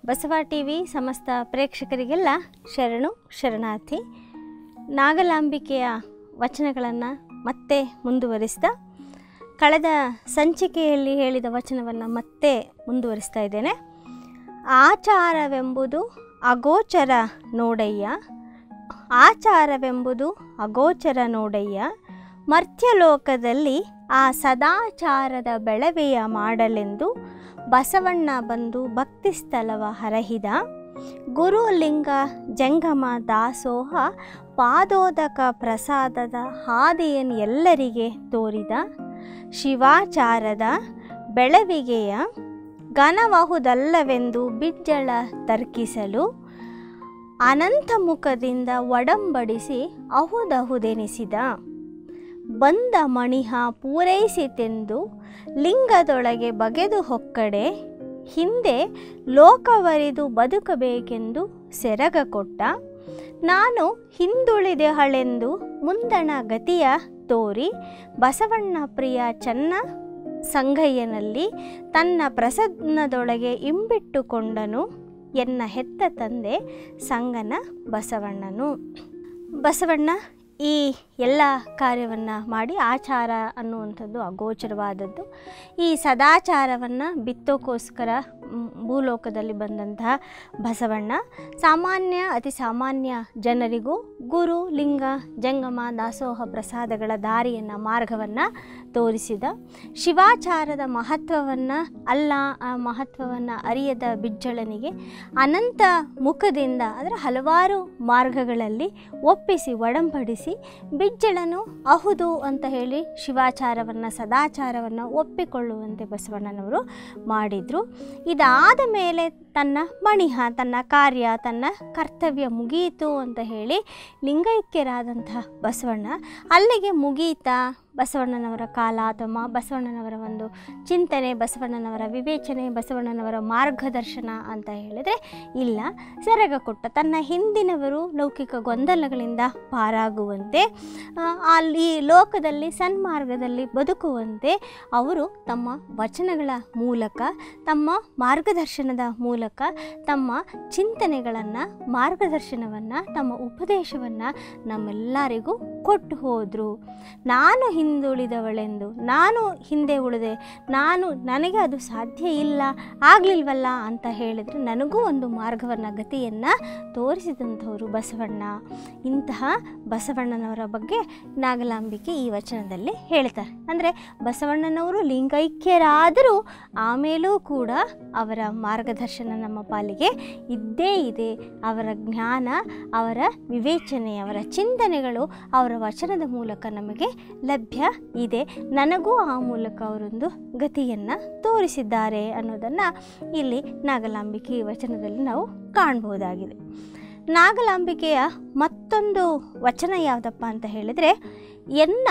Basava T V ಸಮಸ್ತ ಪ್ರೇಕ್ಷಕರಿಗೆಲ್ಲ ಶರಣು ಶರಣಾರ್ಥಿ ನಾಗಲಾಂಬಿಕೆಯ ವಚನಗಳನ್ನು ಮತ್ತೆ ಮುಂದುವರಿಸ್ತಾ ಕಳೆದ ಸಂಚಿಕೆಯಲ್ಲಿ ಹೇಳಿದ ವಚನವನ್ನು ಮತ್ತೆ ಮುಂದುವರಿಸ್ತಾ ಇದ್ದೇನೆ ಆಚಾರವೆಂಬುದು ಅಗೋಚರ ನೋಡಯ್ಯ ಆಚಾರವೆಂಬುದು ಅಗೋಚರ ನೋಡಯ್ಯ ಮರ್ತ್ಯಲೋಕದಲ್ಲಿ ಆ ಸದಾಚಾರದ ಬೆಳವೆಯ ಮಾಡಲೆಂದು ಬಸವಣ್ಣ ಬಂದು ಭಕ್ತಿ ಸ್ಥಳವ ಹರಹಿದ ಗುರುಲಿಂಗ ಜಂಗಮ ದಾಸೋಹ ಪಾದೋದಕ ಪ್ರಸಾದದ ಹಾದಿಯನ್ನು ಎಲ್ಲರಿಗೆ ತೋರಿದ ಶಿವಾಚಾರದ ಬೆಳವಿಗೆಯ ಘನಬಹುದಲ್ಲವೆಂದು ಬಿಜ್ಜಳ ತರ್ಕಿಸಲು ಅನಂತ ಮುಖದಿಂದ ಒಡಂಬಡಿಸಿ ಅಹುದಹುದೆನಿಸಿದ ಬಂದ ಮಣಿಹ ಪೂರೈಸಿತೆಂದು ಲಿಂಗದೊಳಗೆ ಬಗೆದು ಹೊಕ್ಕಡೆ ಹಿಂದೆ ಲೋಕವರಿದು ಬದುಕಬೇಕೆಂದು ಸೆರಗ ಕೊಟ್ಟ ನಾನು ಹಿಂದುಳಿದೆ ಹಳೆಂದು ಮುಂದಣ ಗತಿಯ ತೋರಿ ಬಸವಣ್ಣ ಪ್ರಿಯ ಚನ್ನ ಸಂಗಯ್ಯನಲ್ಲಿ ತನ್ನ ಪ್ರಸನ್ನದೊಳಗೆ ಇಂಬಿಟ್ಟುಕೊಂಡನು ಎನ್ನ ಹೆತ್ತ ತಂದೆ ಸಂಗನ ಬಸವಣ್ಣನು ಬಸವಣ್ಣ ಈ ಎಲ್ಲ ಕಾರ್ಯವನ್ನು ಮಾಡಿ ಆಚಾರ ಅನ್ನುವಂಥದ್ದು ಅಗೋಚರವಾದದ್ದು ಈ ಸದಾಚಾರವನ್ನು ಬಿತ್ತೋಕ್ಕೋಸ್ಕರ ಮ್, ಭೂಲೋಕದಲ್ಲಿ ಬಂದಂತಹ ಬಸವಣ್ಣ ಸಾಮಾನ್ಯ ಅತಿ ಸಾಮಾನ್ಯ ಜನರಿಗೂ ಗುರು ಲಿಂಗ ಜಂಗಮ ದಾಸೋಹ ಪ್ರಸಾದಗಳ ದಾರಿಯನ್ನು ಮಾರ್ಗವನ್ನು ತೋರಿಸಿದ ಶಿವಾಚಾರದ ಮಹತ್ವವನ್ನು ಅಲ್ಲ ಆ ಮಹತ್ವವನ್ನು ಅರಿಯದ ಬಿಜ್ಜಳನಿಗೆ ಅನಂತ ಮುಖದಿಂದ ಅಂದರೆ ಹಲವಾರು ಮಾರ್ಗಗಳಲ್ಲಿ ಒಪ್ಪಿಸಿ ಒಡಂಬಡಿಸಿ ಬಿಜ್ಜಳನು ಅಹುದು ಅಂತ ಹೇಳಿ ಶಿವಾಚಾರವನ್ನು ಸದಾಚಾರವನ್ನು ಒಪ್ಪಿಕೊಳ್ಳುವಂತೆ ಬಸವಣ್ಣನವರು ಮಾಡಿದರು ಇದಾದ ಮೇಲೆ ತನ್ನ ಮಣಿಹ ತನ್ನ ಕಾರ್ಯ ತನ್ನ ಕರ್ತವ್ಯ ಮುಗಿಯಿತು ಅಂತ ಹೇಳಿ ಲಿಂಗೈಕ್ಯರಾದಂತಹ ಬಸವಣ್ಣ ಅಲ್ಲಿಗೆ ಮುಗೀತಾ ಬಸವಣ್ಣನವರ ಕಾಲ ಅಥವಾ ಬಸವಣ್ಣನವರ ಒಂದು ಚಿಂತನೆ ಬಸವಣ್ಣನವರ ವಿವೇಚನೆ ಬಸವಣ್ಣನವರ ಮಾರ್ಗದರ್ಶನ ಅಂತ ಹೇಳಿದರೆ ಇಲ್ಲ ಸೆರಗ ಕೊಟ್ಟ ತನ್ನ ಹಿಂದಿನವರು ಲೌಕಿಕ ಗೊಂದಲಗಳಿಂದ ಪಾರಾಗುವಂತೆ ಆ, ಅಲ್ಲಿ ಲೋಕದಲ್ಲಿ ಸನ್ಮಾರ್ಗದಲ್ಲಿ ಬದುಕುವಂತೆ ಅವರು ತಮ್ಮ ವಚನಗಳ ಮೂಲಕ ತಮ್ಮ ಮಾರ್ಗದರ್ಶನದ ಮೂಲಕ ತಮ್ಮ ಚಿಂತನೆಗಳನ್ನು ಮಾರ್ಗದರ್ಶನವನ್ನು ತಮ್ಮ ಉಪದೇಶವನ್ನು ನಮ್ಮೆಲ್ಲರಿಗೂ ಕೊಟ್ಟು ಹೋದರು ನಾನು ಹಿಂದುಳಿದವಳೆಂದು ನಾನು ಹಿಂದೆ ಉಳಿದೆ ನಾನು ನನಗೆ ಅದು ಸಾಧ್ಯ ಇಲ್ಲ ಆಗಲಿಲ್ವಲ್ಲ ಅಂತ ಹೇಳಿದರೆ ನನಗೂ ಒಂದು ಮಾರ್ಗವನ್ನು ಗತಿಯನ್ನು ತೋರಿಸಿದಂಥವರು ಬಸವಣ್ಣ ಇಂತಹ ಬಸವಣ್ಣನವರ ಬಗ್ಗೆ ನಾಗಲಾಂಬಿಕೆ ಈ ವಚನದಲ್ಲಿ ಹೇಳ್ತಾರೆ ಅಂದರೆ ಬಸವಣ್ಣನವರು ಲಿಂಗೈಕ್ಯರಾದರೂ ಆಮೇಲೂ ಕೂಡ ಅವರ ಮಾರ್ಗದರ್ಶನ ನಮ್ಮ ಪಾಲಿಗೆ ಇದ್ದೇ ಇದೆ ಅವರ ಜ್ಞಾನ ಅವರ ವಿವೇಚನೆ ಅವರ ಚಿಂತನೆಗಳು ಅವರ ವಚನದ ಮೂಲಕ ನಮಗೆ ಲಭ್ಯ ಇದೆ ನನಗೂ ಆ ಮೂಲಕ ಅವರೊಂದು ಗತಿಯನ್ನು ತೋರಿಸಿದ್ದಾರೆ ಅನ್ನೋದನ್ನು ಇಲ್ಲಿ ನಾಗಲಾಂಬಿಕೆ ಈ ವಚನದಲ್ಲಿ ನಾವು ಕಾಣ್ಬೋದಾಗಿದೆ ನಾಗಲಾಂಬಿಕೆಯ ಮತ್ತೊಂದು ವಚನ ಯಾವುದಪ್ಪ ಅಂತ ಹೇಳಿದರೆ ಎನ್ನ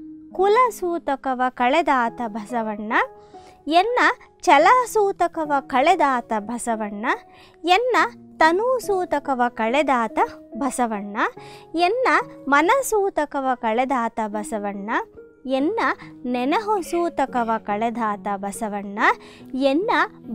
ಕುಲಸೂತಕವ ಕಳೆದಾತ ಬಸವಣ್ಣ ಎನ್ನ ಛಲಸೂತಕವ ಕಳೆದಾತ ಬಸವಣ್ಣ ಎನ್ನ ತನುಸೂತಕವ ಕಳೆದಾತ ಬಸವಣ್ಣ ಎನ್ನ ಮನಸೂತಕವ ಕಳೆದಾತ ಬಸವಣ್ಣ ಎನ್ನ ನೆನಹೊಸೂತಕವ ಕಳೆದಾತ ಬಸವಣ್ಣ ಎನ್ನ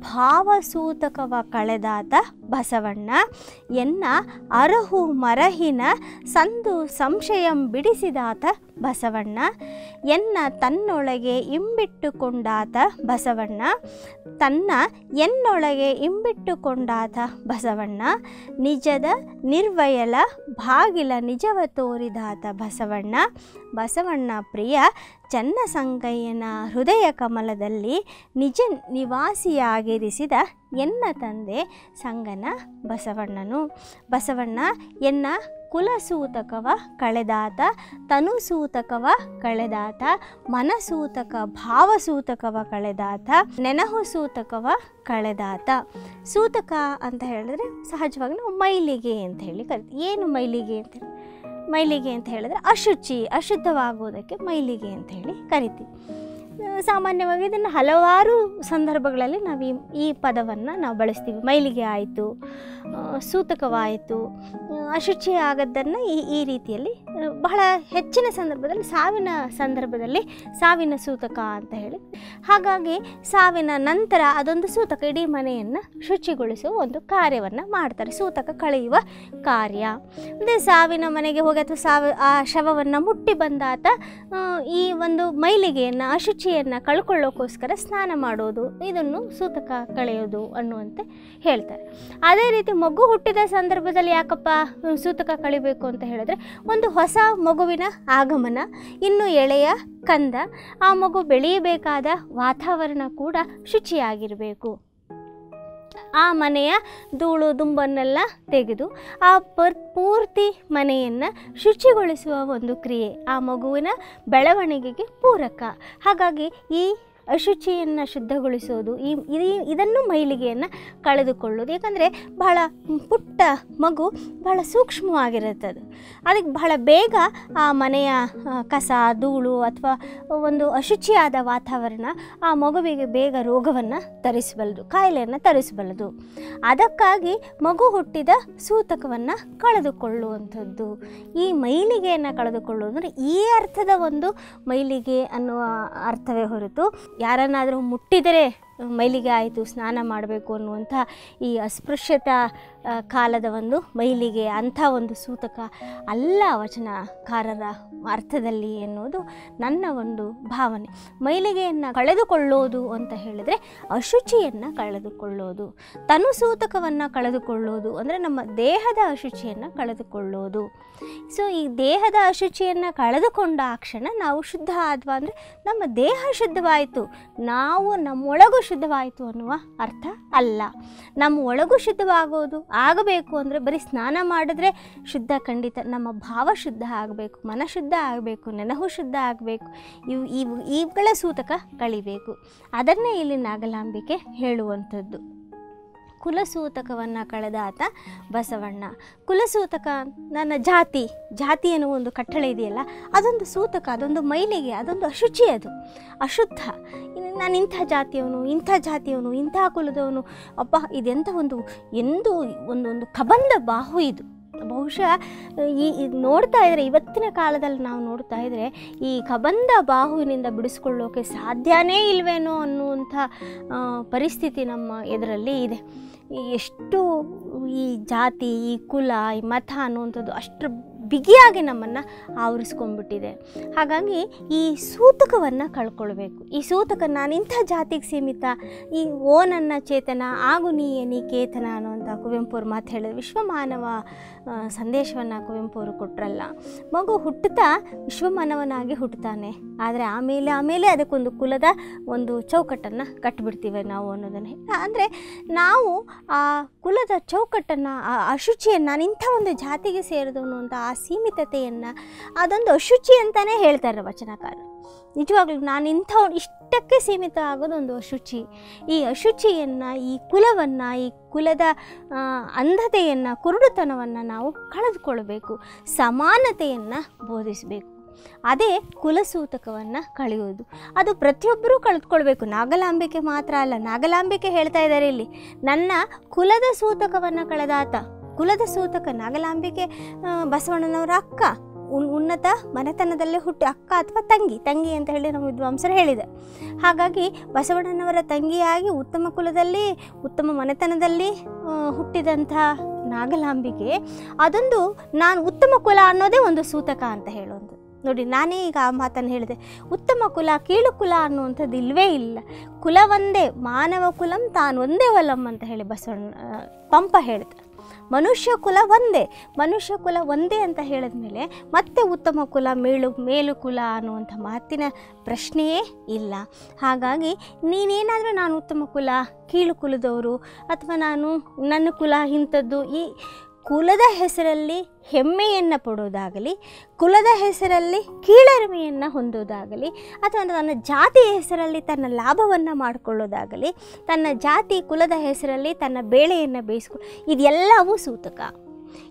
ಭಾವಸೂತಕವ ಕಳೆದಾತ ಬಸವಣ್ಣ ಎನ್ನ ಅರಹು ಮರಹಿನ ಸಂದು ಸಂಶಯಂ ಬಿಡಿಸಿದಾತ ಬಸವಣ್ಣ ಎನ್ನ ತನ್ನೊಳಗೆ ಇಂಬಿಟ್ಟುಕೊಂಡಾತ ಬಸವಣ್ಣ ತನ್ನ ಎನ್ನೊಳಗೆ ಇಂಬಿಟ್ಟುಕೊಂಡಾತ ಬಸವಣ್ಣ ನಿಜದ ನಿರ್ವಯಲ ಭಾಗಿಲ ನಿಜವ ತೋರಿದಾತ ಬಸವಣ್ಣ ಬಸವಣ್ಣ ಪ್ರಿಯ ಚನ್ನಸಂಗಯ್ಯನ ಹೃದಯ ಕಮಲದಲ್ಲಿ ನಿಜ ನಿವಾಸಿಯಾಗಿರಿಸಿದ ಎನ್ನ ತಂದೆ ಸಂಗನ ಬಸವಣ್ಣನು ಬಸವಣ್ಣ ಎನ್ನ ಕುಲಸೂತಕವ ಕಳೆದಾತ ತನುಸೂತಕವ ಕಳೆದಾತ ಮನಸೂತಕ ಭಾವಸೂತಕವ ಕಳೆದಾತ ನೆನಹು ಸೂತಕವ ಕಳೆದಾತ ಸೂತಕ ಅಂತ ಹೇಳಿದ್ರೆ ಸಹಜವಾಗಿ ನಾವು ಮೈಲಿಗೆ ಅಂತ ಹೇಳಿ ಕರಿತೀವಿ ಏನು ಮೈಲಿಗೆ ಅಂತ ಹೇಳಿ ಮೈಲಿಗೆ ಅಂತ ಹೇಳಿದ್ರೆ ಅಶುಚಿ ಅಶುದ್ಧವಾಗುವುದಕ್ಕೆ ಮೈಲಿಗೆ ಅಂತ ಹೇಳಿ ಕರಿತೀವಿ ಸಾಮಾನ್ಯವಾಗಿ ಇದನ್ನು ಹಲವಾರು ಸಂದರ್ಭಗಳಲ್ಲಿ ನಾವು ಈ ಈ ಪದವನ್ನು ನಾವು ಬಳಸ್ತೀವಿ ಮೈಲಿಗೆ ಆಯಿತು ಸೂತಕವಾಯಿತು ಅಶುಚಿ ಆಗದ್ದನ್ನು ಈ ಈ ರೀತಿಯಲ್ಲಿ ಆ, ಬಹಳ ಹೆಚ್ಚಿನ ಸಂದರ್ಭದಲ್ಲಿ ಸಾವಿನ ಸಂದರ್ಭದಲ್ಲಿ ಸಾವಿನ ಸೂತಕ ಅಂತ ಹೇಳಿ ಹಾಗಾಗಿ ಸಾವಿನ ನಂತರ ಅದೊಂದು ಸೂತಕ ಇಡೀ ಮನೆಯನ್ನು ಶುಚಿಗೊಳಿಸುವ ಒಂದು ಕಾರ್ಯವನ್ನು ಮಾಡ್ತಾರೆ ಸೂತಕ ಕಳೆಯುವ ಕಾರ್ಯ ಅದೇ ಸಾವಿನ ಮನೆಗೆ ಹೋಗಿ ಅಥವಾ ಸಾವ ಆ ಶವವನ್ನು ಮುಟ್ಟಿ ಬಂದಾತ ಆ, ಈ ಒಂದು ಮೈಲಿಗೆಯನ್ನು ಅಶುಚಿಯನ್ನು ಕಳ್ಕೊಳ್ಳೋಕ್ಕೋಸ್ಕರ ಸ್ನಾನ ಮಾಡೋದು ಇದನ್ನು ಸೂತಕ ಕಳೆಯೋದು ಅನ್ನುವಂತೆ ಹೇಳ್ತಾರೆ ಅದೇ ರೀತಿ ಮಗು ಹುಟ್ಟಿದ ಸಂದರ್ಭದಲ್ಲಿ ಯಾಕಪ್ಪ ಆ, ಸೂತಕ ಕಳಿಬೇಕು ಅಂತ ಹೇಳಿದ್ರೆ ಒಂದು ಹೊಸ ಮಗುವಿನ ಆಗಮನ ಇನ್ನು ಎಳೆಯ ಕಂದ ಆ ಮಗು ಬೆಳೆಯಬೇಕಾದ ವಾತಾವರಣ ಕೂಡ ಶುಚಿಯಾಗಿರಬೇಕು ಆ ಮನೆಯ ಧೂಳು ದುಂಬನ್ನೆಲ್ಲ ತೆಗೆದು ಆ ಪರ್ ಪೂರ್ತಿ ಮನೆಯನ್ನು ಶುಚಿಗೊಳಿಸುವ ಒಂದು ಕ್ರಿಯೆ ಆ ಮಗುವಿನ ಬೆಳವಣಿಗೆಗೆ ಪೂರಕ ಹಾಗಾಗಿ ಈ ಅಶುಚಿಯನ್ನು ಶುದ್ಧಗೊಳಿಸೋದು ಈ ಈ- ಇದನ್ನು ಮೈಲಿಗೆಯನ್ನು ಕಳೆದುಕೊಳ್ಳೋದು ಯಾಕಂದರೆ ಬಹಳ ಪುಟ್ಟ ಮಗು ಬಹಳ ಸೂಕ್ಷ್ಮವಾಗಿರುತ್ತೆ ಅದು ಅದಕ್ಕೆ ಬಹಳ ಬೇಗ ಆ ಮನೆಯ ಆ, ಕಸ ಧೂಳು ಅಥವಾ ಒಂದು ಅಶುಚಿಯಾದ ವಾತಾವರಣ ಆ ಮಗುವಿಗೆ ಬೇಗ ರೋಗವನ್ನು ತರಿಸಬಲ್ಲದು ಕಾಯಿಲೆಯನ್ನು ತರಿಸಬಲ್ಲದು ಅದಕ್ಕಾಗಿ ಮಗು ಹುಟ್ಟಿದ ಸೂತಕವನ್ನು ಕಳೆದುಕೊಳ್ಳುವಂಥದ್ದು ಈ ಮೈಲಿಗೆಯನ್ನು ಕಳೆದುಕೊಳ್ಳುವುದು ಅಂದರೆ ಈ ಅರ್ಥದ ಒಂದು ಮೈಲಿಗೆ ಅನ್ನುವ ಅರ್ಥವೇ ಹೊರತು ಯಾರನ್ನಾದರೂ ಮುಟ್ಟಿದರೆ ಮೈಲಿಗೆ ಆಯಿತು ಸ್ನಾನ ಮಾಡಬೇಕು ಅನ್ನುವಂಥ ಈ ಅಸ್ಪೃಶ್ಯತ ಆ, ಕಾಲದ ಒಂದು ಮೈಲಿಗೆ ಅಂಥ ಒಂದು ಸೂತಕ ಅಲ್ಲ ವಚನಕಾರರ ಅರ್ಥದಲ್ಲಿ ಎನ್ನುವುದು ನನ್ನ ಒಂದು ಭಾವನೆ ಮೈಲಿಗೆಯನ್ನು ಕಳೆದುಕೊಳ್ಳೋದು ಅಂತ ಹೇಳಿದರೆ ಅಶುಚಿಯನ್ನು ಕಳೆದುಕೊಳ್ಳೋದು ತನು ಸೂತಕವನ್ನು ಕಳೆದುಕೊಳ್ಳೋದು ಅಂದರೆ ನಮ್ಮ ದೇಹದ ಅಶುಚಿಯನ್ನು ಕಳೆದುಕೊಳ್ಳೋದು ಸೊ ಈ ದೇಹದ ಅಶುಚಿಯನ್ನು ಕಳೆದುಕೊಂಡ ಆ ಕ್ಷಣ ನಾವು ಶುದ್ಧ ಆದ್ವಾ ಅಂದರೆ ನಮ್ಮ ದೇಹ ಶುದ್ಧವಾಯಿತು ನಾವು ನಮ್ಮೊಳಗೂ ಶುದ್ಧವಾಯಿತು ಅನ್ನುವ ಅರ್ಥ ಅಲ್ಲ ನಮ್ಮ ಒಳಗೂ ಶುದ್ಧವಾಗೋದು ಆಗಬೇಕು ಅಂದರೆ ಬರೀ ಸ್ನಾನ ಮಾಡಿದ್ರೆ ಶುದ್ಧ ಖಂಡಿತ ನಮ್ಮ ಭಾವ ಶುದ್ಧ ಆಗಬೇಕು ಮನ ಶುದ್ಧ ಆಗಬೇಕು ನೆನಹು ಶುದ್ಧ ಆಗಬೇಕು ಇವು ಇವು ಇವುಗಳ ಸೂತಕ ಕಳಿಬೇಕು ಅದನ್ನೇ ಇಲ್ಲಿ ನಾಗಲಾಂಬಿಕೆ ಹೇಳುವಂಥದ್ದು ಕುಲಸೂತಕವನ್ನು ಕಳೆದಾತ ಬಸವಣ್ಣ ಕುಲಸೂತಕ ನನ್ನ ಜಾತಿ ಜಾತಿ ಅನ್ನೋ ಒಂದು ಕಟ್ಟಳೆ ಇದೆಯಲ್ಲ ಅದೊಂದು ಸೂತಕ ಅದೊಂದು ಮೈಲಿಗೆ ಅದೊಂದು ಅಶುಚಿ ಅದು ಅಶುದ್ಧ ಇನ್ನು ನಾನು ಇಂಥ ಜಾತಿಯವನು ಇಂಥ ಜಾತಿಯವನು ಇಂಥ ಕುಲದವನು ಅಪ್ಪ ಇದೆಂಥ ಒಂದು ಎಂದು ಒಂದೊಂದು ಕಬಂಧ ಬಾಹು ಇದು ಬಹುಶಃ ಈ ಇದ್ ನೋಡ್ತಾ ಇದ್ದರೆ ಇವತ್ತಿನ ಕಾಲದಲ್ಲಿ ನಾವು ನೋಡ್ತಾ ಇದ್ದರೆ ಈ ಕಬಂಧ ಬಾಹುವಿನಿಂದ ಬಿಡಿಸ್ಕೊಳ್ಳೋಕೆ ಸಾಧ್ಯನೇ ಇಲ್ವೇನೋ ಅನ್ನುವಂಥ ಆ, ಪರಿಸ್ಥಿತಿ ನಮ್ಮ ಎದುರಲ್ಲಿ ಇದೆ ಈ ಎಷ್ಟು ಈ ಜಾತಿ ಈ ಕುಲ ಈ ಮತ ಅನ್ನುವಂಥದ್ದು ಅಷ್ಟರ ಬಿಗಿಯಾಗಿ ನಮ್ಮನ್ನು ಆವರಿಸ್ಕೊಂಡ್ಬಿಟ್ಟಿದೆ ಹಾಗಾಗಿ ಈ ಸೂತಕವನ್ನು ಕಳ್ಕೊಳ್ಬೇಕು ಈ ಸೂತಕ ನಾನು ಇಂಥ ಜಾತಿಗೆ ಸೀಮಿತ ಈ ಓ ನನ್ನ ಚೇತನ ಆಗು ನೀಯೇ ನೀ ಕೇತನ ಅನ್ನುವಂಥ ಕುವೆಂಪು ಅವ್ರ ಮಾತು ಹೇಳಿದ್ರು ವಿಶ್ವಮಾನವ ಸಂದೇಶವನ್ನು ಕುವೆಂಪು ಅವರು ಕೊಟ್ರಲ್ಲ ಮಗು ಹುಟ್ಟುತ್ತಾ ವಿಶ್ವಮಾನವನಾಗಿ ಹುಟ್ಟುತ್ತಾನೆ ಆದರೆ ಆಮೇಲೆ ಆಮೇಲೆ ಅದಕ್ಕೊಂದು ಕುಲದ ಒಂದು ಚೌಕಟ್ಟನ್ನು ಕಟ್ಟಿಬಿಡ್ತೀವಿ ನಾವು ಅನ್ನೋದನ್ನು ಅಂದರೆ ನಾವು ಆ ಕುಲದ ಚೌಕಟ್ಟನ್ನು ಆ ಅಶುಚಿಯನ್ನು ನಾನು ಇಂಥ ಒಂದು ಜಾತಿಗೆ ಸೇರಿದವನು ಅಂತ ಆ ಸೀಮಿತತೆಯನ್ನು ಅದೊಂದು ಅಶುಚಿ ಅಂತಲೇ ಹೇಳ್ತಾರೆ ವಚನಕಾರ ನಿಜವಾಗ್ಲೂ ನಾನು ಇಂಥ ಇಷ್ಟಕ್ಕೆ ಸೀಮಿತ ಆಗೋದು ಒಂದು ಅಶುಚಿ ಈ ಅಶುಚಿಯನ್ನು ಈ ಕುಲವನ್ನು ಈ ಕುಲದ ಆ, ಅಂಧತೆಯನ್ನು ಕುರುಡುತನವನ್ನು ನಾವು ಕಳೆದುಕೊಳ್ಬೇಕು ಸಮಾನತೆಯನ್ನು ಬೋಧಿಸಬೇಕು ಅದೇ ಕುಲಸೂತಕವನ್ನು ಕಳೆಯೋದು ಅದು ಪ್ರತಿಯೊಬ್ಬರೂ ಕಳೆದುಕೊಳ್ಬೇಕು ನಾಗಲಾಂಬಿಕೆ ಮಾತ್ರ ಅಲ್ಲ ನಾಗಲಾಂಬಿಕೆ ಹೇಳ್ತಾ ಇದ್ದಾರೆ ಇಲ್ಲಿ ನನ್ನ ಕುಲದ ಸೂತಕವನ್ನು ಕಳೆದಾತ ಕುಲದ ಸೂತಕ ನಾಗಲಾಂಬಿಕೆ ಆ, ಬಸವಣ್ಣನವರ ಅಕ್ಕ ಉನ್ ಉನ್ನತ ಮನೆತನದಲ್ಲೇ ಹುಟ್ಟಿ ಅಕ್ಕ ಅಥವಾ ತಂಗಿ ತಂಗಿ ಅಂತ ಹೇಳಿ ನಮ್ಮ ವಿದ್ವಾಂಸರು ಹೇಳಿದೆ ಹಾಗಾಗಿ ಬಸವಣ್ಣನವರ ತಂಗಿಯಾಗಿ ಉತ್ತಮ ಕುಲದಲ್ಲಿ ಉತ್ತಮ ಮನೆತನದಲ್ಲಿ ಆ, ಹುಟ್ಟಿದಂಥ ನಾಗಲಾಂಬಿಗೆ ಅದೊಂದು ನಾನು ಉತ್ತಮ ಕುಲ ಅನ್ನೋದೇ ಒಂದು ಸೂತಕ ಅಂತ ಹೇಳೋದು ನೋಡಿ ನಾನೇ ಈಗ ಆ ಮಾತನ್ನು ಹೇಳಿದೆ ಉತ್ತಮ ಕುಲ ಕೀಳು ಕುಲ ಅನ್ನುವಂಥದ್ದು ಇಲ್ಲವೇ ಇಲ್ಲ ಕುಲ ಒಂದೇ ಮಾನವ ಕುಲಂ ತಾನು ಒಂದೇ ವಲಂ ಅಂತ ಹೇಳಿ ಬಸವಣ್ಣ ಆ, ಪಂಪ ಹೇಳ್ತಾರೆ ಮನುಷ್ಯ ಕುಲ ಒಂದೇ ಮನುಷ್ಯ ಕುಲ ಒಂದೇ ಅಂತ ಹೇಳಿದ್ಮೇಲೆ ಮತ್ತೆ ಉತ್ತಮ ಕುಲ ಮೇಲು ಮೇಲು ಕುಲ ಅನ್ನುವಂಥ ಮಾತಿನ ಪ್ರಶ್ನೆಯೇ ಇಲ್ಲ ಹಾಗಾಗಿ ನೀನೇನಾದರೂ ನಾನು ಉತ್ತಮ ಕುಲ ಕೀಳು ಕುಲದವರು ಅಥವಾ ನಾನು ನನ್ನ ಕುಲ ಇಂಥದ್ದು ಈ ಕುಲದ ಹೆಸರಲ್ಲಿ ಹೆಮ್ಮೆಯನ್ನು ಪಡೋದಾಗಲಿ ಕುಲದ ಹೆಸರಲ್ಲಿ ಕೀಳರಿಮೆಯನ್ನು ಹೊಂದೋದಾಗಲಿ ಅಥವಾ ತನ್ನ ಜಾತಿಯ ಹೆಸರಲ್ಲಿ ತನ್ನ ಲಾಭವನ್ನು ಮಾಡಿಕೊಳ್ಳೋದಾಗಲಿ ತನ್ನ ಜಾತಿ ಕುಲದ ಹೆಸರಲ್ಲಿ ತನ್ನ ಬೇಳೆಯನ್ನು ಬೇಯಿಸ್ಕೊ ಇದೆಲ್ಲವೂ ಸೂತಕ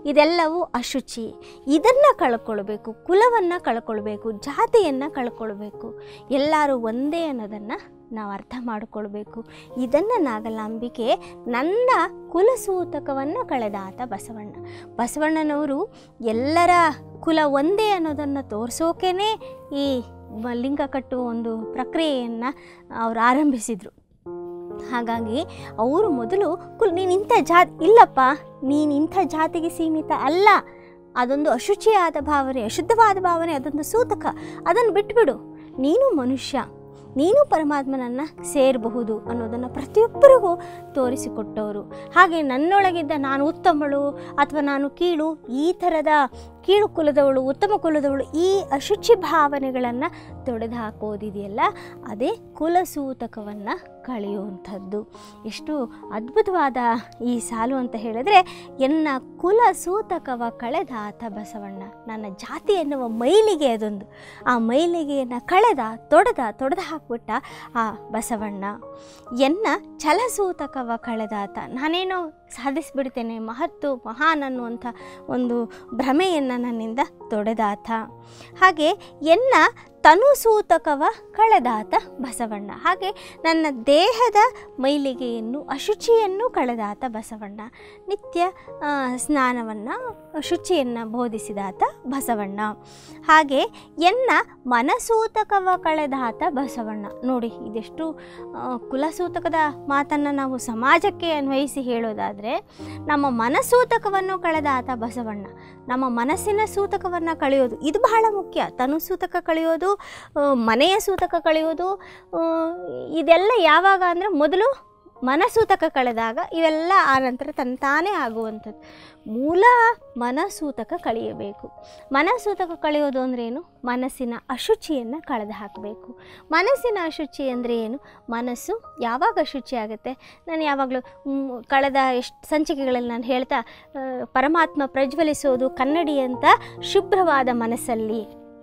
ಇದೆಲ್ಲವೂ ಅಶುಚಿ ಇದನ್ನು ಕಳ್ಕೊಳ್ಬೇಕು ಕುಲವನ್ನು ಕಳ್ಕೊಳ್ಬೇಕು ಜಾತಿಯನ್ನು ಕಳ್ಕೊಳ್ಬೇಕು ಎಲ್ಲರೂ ಒಂದೇ ಅನ್ನೋದನ್ನು ನಾವು ಅರ್ಥ ಮಾಡಿಕೊಳ್ಬೇಕು ಇದನ್ನು ನಾಗಲಾಂಬಿಕೆ ನನ್ನ ಕುಲಸೂತಕವನ್ನು ಕಳೆದಾತ ಬಸವಣ್ಣ ಬಸವಣ್ಣನವರು ಎಲ್ಲರ ಕುಲ ಒಂದೇ ಅನ್ನೋದನ್ನು ತೋರಿಸೋಕೆ ಈ ಮ- ಲಿಂಗ ಕಟ್ಟುವ ಒಂದು ಪ್ರಕ್ರಿಯೆಯನ್ನು ಅವರು ಆರಂಭಿಸಿದರು ಹಾಗಾಗಿ ಅವರು ಮೊದಲು ಕುಲ್ ನೀನು ಇಂಥ ಜಾತಿ ಇಲ್ಲಪ್ಪ ನೀನು ಇಂಥ ಜಾತಿಗೆ ಸೀಮಿತ ಅಲ್ಲ ಅದೊಂದು ಅಶುಚಿಯಾದ ಭಾವನೆ ಅಶುದ್ಧವಾದ ಭಾವನೆ ಅದೊಂದು ಸೂತಕ ಅದನ್ನು ಬಿಟ್ಬಿಡು ನೀನು ಮನುಷ್ಯ ನೀನು ಪರಮಾತ್ಮನನ್ನು ಸೇರಬಹುದು ಅನ್ನೋದನ್ನು ಪ್ರತಿಯೊಬ್ಬರಿಗೂ ತೋರಿಸಿಕೊಟ್ಟವರು ಹಾಗೆ ನನ್ನೊಳಗಿದ್ದ ನಾನು ಉತ್ತಮಳು ಅಥವಾ ನಾನು ಕೀಳು ಈ ಥರದ ಕೀಳು ಕುಲದವಳು ಉತ್ತಮ ಕುಲದವಳು ಈ ಅಶುಚಿ ಭಾವನೆಗಳನ್ನು ತೊಡೆದು ಹಾಕೋದಿದೆಯಲ್ಲ ಅದೇ ಕುಲಸೂತಕವನ್ನು ಕಳೆಯುವಂಥದ್ದು ಎಷ್ಟು ಅದ್ಭುತವಾದ ಈ ಸಾಲು ಅಂತ ಹೇಳಿದ್ರೆ ಎನ್ನ ಕುಲ ಸೂತಕವ ಕಳೆದಾತ ಬಸವಣ್ಣ ನನ್ನ ಜಾತಿ ಎನ್ನುವ ಮೈಲಿಗೆ ಅದೊಂದು ಆ ಮೈಲಿಗೆಯನ್ನು ಕಳೆದ ತೊಡೆದ ತೊಡೆದು ಹಾಕ್ಬಿಟ್ಟ ಆ ಬಸವಣ್ಣ ಎನ್ನ ಛಲಸೂತಕವ ಕಳೆದಾತ ನಾನೇನೋ ಸಾಧಿಸಿಬಿಡ್ತೇನೆ ಮಹತ್ತು ಮಹಾನ್ ಅನ್ನುವಂಥ ಒಂದು ಭ್ರಮೆಯನ್ನು ನನ್ನಿಂದ ತೊಡೆದಾತ ಹಾಗೆ ಎನ್ನ ತನುಸೂತಕವ ಕಳೆದಾತ ಬಸವಣ್ಣ ಹಾಗೆ ನನ್ನ ದೇಹದ ಮೈಲಿಗೆಯನ್ನು ಅಶುಚಿಯನ್ನು ಕಳೆದಾತ ಬಸವಣ್ಣ ನಿತ್ಯ ಆ, ಸ್ನಾನವನ್ನು ಶುಚಿಯನ್ನು ಬೋಧಿಸಿದಾತ ಬಸವಣ್ಣ ಹಾಗೆ ಎನ್ನ ಮನಸೂತಕವ ಕಳೆದಾತ ಬಸವಣ್ಣ ನೋಡಿ ಇದೆಷ್ಟು ಆ, ಕುಲಸೂತಕದ ಮಾತನ್ನು ನಾವು ಸಮಾಜಕ್ಕೆ ಅನ್ವಯಿಸಿ ಹೇಳೋದಾದರೆ ನಮ್ಮ ಮನಸೂತಕವನ್ನು ಕಳೆದಾತ ಬಸವಣ್ಣ ನಮ್ಮ ಮನಸ್ಸಿನ ಸೂತಕವನ್ನು ಕಳೆಯೋದು ಇದು ಬಹಳ ಮುಖ್ಯ ತನು ಸೂತಕ ಕಳೆಯೋದು ಆ, ಮನೆಯ ಸೂತಕ ಕಳೆಯೋದು ಆ, ಇದೆಲ್ಲ ಯಾವಾಗ ಅಂದರೆ ಮೊದಲು ಮನಸೂತಕ ಕಳೆದಾಗ ಇವೆಲ್ಲ ಆನಂತರ ತಂತಾನೇ ಆಗುವಂಥದ್ದು ಮೂಲ ಮನಸೂತಕ ಕಳೆಯಬೇಕು ಮನಸೂತಕ ಕಳೆಯೋದು ಅಂದರೆ ಏನು ಮನಸ್ಸಿನ ಅಶುಚಿಯನ್ನು ಕಳೆದು ಹಾಕಬೇಕು ಮನಸ್ಸಿನ ಅಶುಚಿ ಅಂದರೆ ಏನು ಮನಸ್ಸು ಯಾವಾಗ ಅಶುಚಿ ಆಗುತ್ತೆ ನಾನು ಯಾವಾಗಲೂ ಮ್, ಕಳೆದ ಎಷ್ಟು ಸಂಚಿಕೆಗಳಲ್ಲಿ ನಾನು ಹೇಳ್ತಾ ಆ, ಪರಮಾತ್ಮ ಪ್ರಜ್ವಲಿಸೋದು ಕನ್ನಡಿ ಅಂತ ಶುಭ್ರವಾದ ಮನಸ್ಸಲ್ಲಿ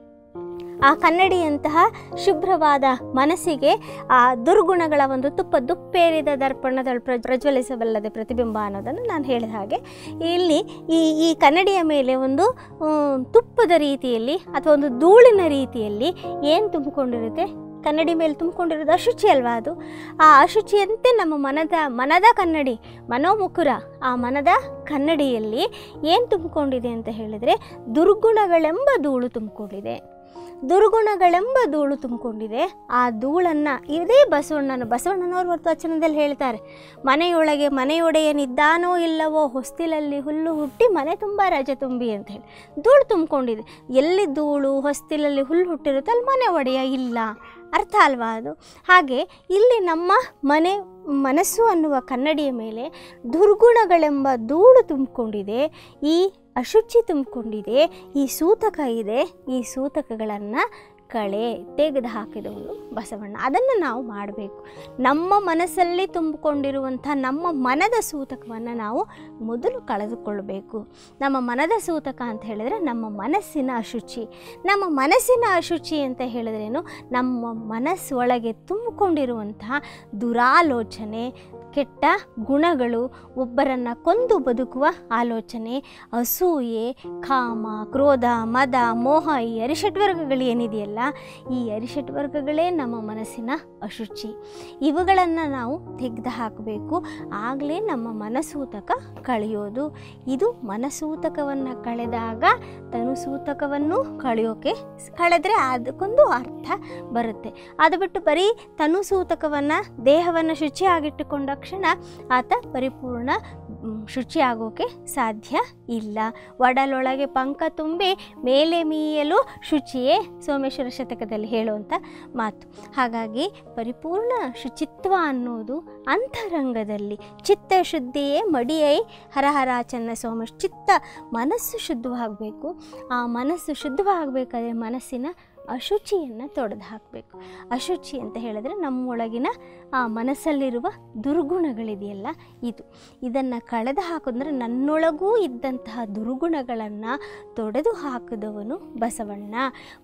ಆ ಕನ್ನಡಿಯಂತಹ ಶುಭ್ರವಾದ ಮನಸ್ಸಿಗೆ ಆ ದುರ್ಗುಣಗಳ ಒಂದು ತುಪ್ಪ ದುಪ್ಪೇರಿದ ದರ್ಪಣದಲ್ಲಿ ಪ್ರ ಪ್ರಜ್ವಲಿಸಬಲ್ಲದೆ ಪ್ರತಿಬಿಂಬ ಅನ್ನೋದನ್ನು ನಾನು ಹೇಳಿದ ಹಾಗೆ ಇಲ್ಲಿ ಈ ಈ ಕನ್ನಡಿಯ ಮೇಲೆ ಒಂದು ಆ, ತುಪ್ಪದ ರೀತಿಯಲ್ಲಿ ಅಥವಾ ಒಂದು ಧೂಳಿನ ರೀತಿಯಲ್ಲಿ ಏನು ತುಂಬಿಕೊಂಡಿರುತ್ತೆ ಕನ್ನಡಿ ಮೇಲೆ ತುಂಬಿಕೊಂಡಿರೋದು ಅಶುಚಿ ಅಲ್ವಾ ಅದು ಆ ಅಶುಚಿಯಂತೆ ನಮ್ಮ ಮನದ ಮನದ ಕನ್ನಡಿ ಮನೋಮುಕುರ ಆ ಮನದ ಕನ್ನಡಿಯಲ್ಲಿ ಏನು ತುಂಬಿಕೊಂಡಿದೆ ಅಂತ ಹೇಳಿದರೆ ದುರ್ಗುಣಗಳೆಂಬ ಧೂಳು ತುಂಬಿಕೊಂಡಿದೆ ದುರ್ಗುಣಗಳೆಂಬ ಧೂಳು ತುಂಬಿಕೊಂಡಿದೆ ಆ ಧೂಳನ್ನು ಇದೇ ಬಸವಣ್ಣನ ಬಸವಣ್ಣನವರು ಒಂದು ವಚನದಲ್ಲಿ ಹೇಳ್ತಾರೆ ಮನೆಯೊಳಗೆ ಮನೆಯೊಡೆಯನಿದ್ದಾನೋ ಇಲ್ಲವೋ ಹೊಸ್ತಿಲಲ್ಲಿ ಹುಲ್ಲು ಹುಟ್ಟಿ ಮನೆ ತುಂಬ ರಜೆ ತುಂಬಿ ಅಂತ ಹೇಳಿ ಧೂಳು ತುಂಬಿಕೊಂಡಿದೆ ಎಲ್ಲಿ ಧೂಳು ಹೊಸ್ತಿಲಲ್ಲಿ ಹುಲ್ಲು ಹುಟ್ಟಿರುತ್ತೆ ಅಲ್ಲಿ ಮನೆ ಒಡೆಯ ಇಲ್ಲ ಅರ್ಥ ಅಲ್ವಾ ಅದು ಹಾಗೆ ಇಲ್ಲಿ ನಮ್ಮ ಮನೆ ಮನಸ್ಸು ಅನ್ನುವ ಕನ್ನಡಿಯ ಮೇಲೆ ದುರ್ಗುಣಗಳೆಂಬ ಧೂಳು ತುಂಬಿಕೊಂಡಿದೆ ಈ ಅಶುಚಿ ತುಂಬಿಕೊಂಡಿದೆ ಈ ಸೂತಕ ಇದೆ ಈ ಸೂತಕಗಳನ್ನು ಕಳೆ ತೆಗೆದು ಹಾಕಿದವನು ಬಸವಣ್ಣ ಅದನ್ನು ನಾವು ಮಾಡಬೇಕು ನಮ್ಮ ಮನಸ್ಸಲ್ಲಿ ತುಂಬಿಕೊಂಡಿರುವಂಥ ನಮ್ಮ ಮನದ ಸೂತಕವನ್ನು ನಾವು ಮೊದಲು ಕಳೆದುಕೊಳ್ಬೇಕು ನಮ್ಮ ಮನದ ಸೂತಕ ಅಂತ ಹೇಳಿದ್ರೆ ನಮ್ಮ ಮನಸ್ಸಿನ ಅಶುಚಿ ನಮ್ಮ ಮನಸ್ಸಿನ ಅಶುಚಿ ಅಂತ ಹೇಳಿದ್ರೇನು ನಮ್ಮ ಮನಸ್ಸೊಳಗೆ ತುಂಬಿಕೊಂಡಿರುವಂತಹ ದುರಾಲೋಚನೆ ಕೆಟ್ಟ ಗುಣಗಳು ಒಬ್ಬರನ್ನು ಕೊಂದು ಬದುಕುವ ಆಲೋಚನೆ ಅಸೂಯೆ ಕಾಮ ಕ್ರೋಧ ಮದ ಮೋಹ ಈ ಅರಿಷಟ್ವರ್ಗಗಳು ಏನಿದೆಯಲ್ಲ ಈ ಅರಿಷಟ್ವರ್ಗಗಳೇ ನಮ್ಮ ಮನಸ್ಸಿನ ಅಶುಚಿ ಇವುಗಳನ್ನು ನಾವು ತೆಗೆದು ಹಾಕಬೇಕು ಆಗಲೇ ನಮ್ಮ ಮನಸೂತಕ ಕಳೆಯೋದು ಇದು ಮನಸೂತಕವನ್ನು ಕಳೆದಾಗ ತನುಸೂತಕವನ್ನು ಕಳೆಯೋಕೆ ಕಳೆದ್ರೆ ಅದಕ್ಕೊಂದು ಅರ್ಥ ಬರುತ್ತೆ ಅದು ಬಿಟ್ಟು ಬರೀ ತನುಸೂತಕವನ್ನು ದೇಹವನ್ನು ಶುಚಿಯಾಗಿಟ್ಟುಕೊಂಡ ಕ್ಷಣ ಆತ ಪರಿಪೂರ್ಣ ಮ್, ಶುಚಿಯಾಗೋಕೆ ಸಾಧ್ಯ ಇಲ್ಲ ಒಡಲೊಳಗೆ ಪಂಕ ತುಂಬಿ ಮೇಲೆ ಮೀಯಲು ಶುಚಿಯೇ ಸೋಮೇಶ್ವರ ಶತಕದಲ್ಲಿ ಹೇಳುವಂಥ ಮಾತು ಹಾಗಾಗಿ ಪರಿಪೂರ್ಣ ಶುಚಿತ್ವ ಅನ್ನೋದು ಅಂತರಂಗದಲ್ಲಿ ಚಿತ್ತಶುದ್ಧಿಯೇ ಮಡಿಯೈ ಹರಹರ ಚನ್ನ ಸೋಮೇಶ್ ಚಿತ್ತ ಮನಸ್ಸು ಶುದ್ಧವಾಗಬೇಕು ಆ ಮನಸ್ಸು ಶುದ್ಧವಾಗಬೇಕಾದ್ರೆ ಮನಸ್ಸಿನ ಅಶುಚಿಯನ್ನು ತೊಡೆದು ಹಾಕಬೇಕು ಅಶುಚಿ ಅಂತ ಹೇಳಿದ್ರೆ ನಮ್ಮೊಳಗಿನ ಆ ಮನಸ್ಸಲ್ಲಿರುವ ದುರ್ಗುಣಗಳಿದೆಯಲ್ಲ ಇದು ಇದನ್ನು ಕಳೆದು ಹಾಕಿದ್ರೆ ನನ್ನೊಳಗೂ ಇದ್ದಂತಹ ದುರ್ಗುಣಗಳನ್ನು ತೊಡೆದು ಹಾಕಿದವನು ಬಸವಣ್ಣ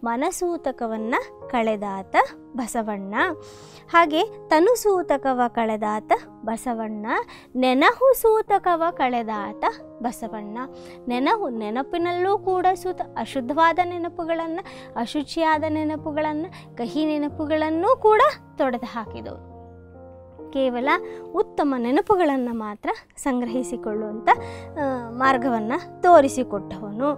ಮನಸೂತಕವನ್ನು ಕಳೆದಾತ ಬಸವಣ್ಣ ಹಾಗೆ ತನುಸೂತಕವ ಕಳೆದಾತ ಬಸವಣ್ಣ ನೆನಹು ಸೂತಕವ ಕಳೆದಾತ ಬಸವಣ್ಣ ನೆನಹು ನೆನಪಿನಲ್ಲೂ ಕೂಡ ಸೂತ ಅಶುದ್ಧವಾದ ನೆನಪುಗಳನ್ನು ಅಶುಚಿಯಾದ ನೆನಪುಗಳನ್ನು ಕಹಿ ನೆನಪುಗಳನ್ನೂ ಕೂಡ ತೊಡೆದು ಹಾಕಿದವರು ಕೇವಲ ಉತ್ತಮ ನೆನಪುಗಳನ್ನು ಮಾತ್ರ ಸಂಗ್ರಹಿಸಿಕೊಳ್ಳುವಂಥ ಮಾರ್ಗವನ್ನು ತೋರಿಸಿಕೊಟ್ಟವನು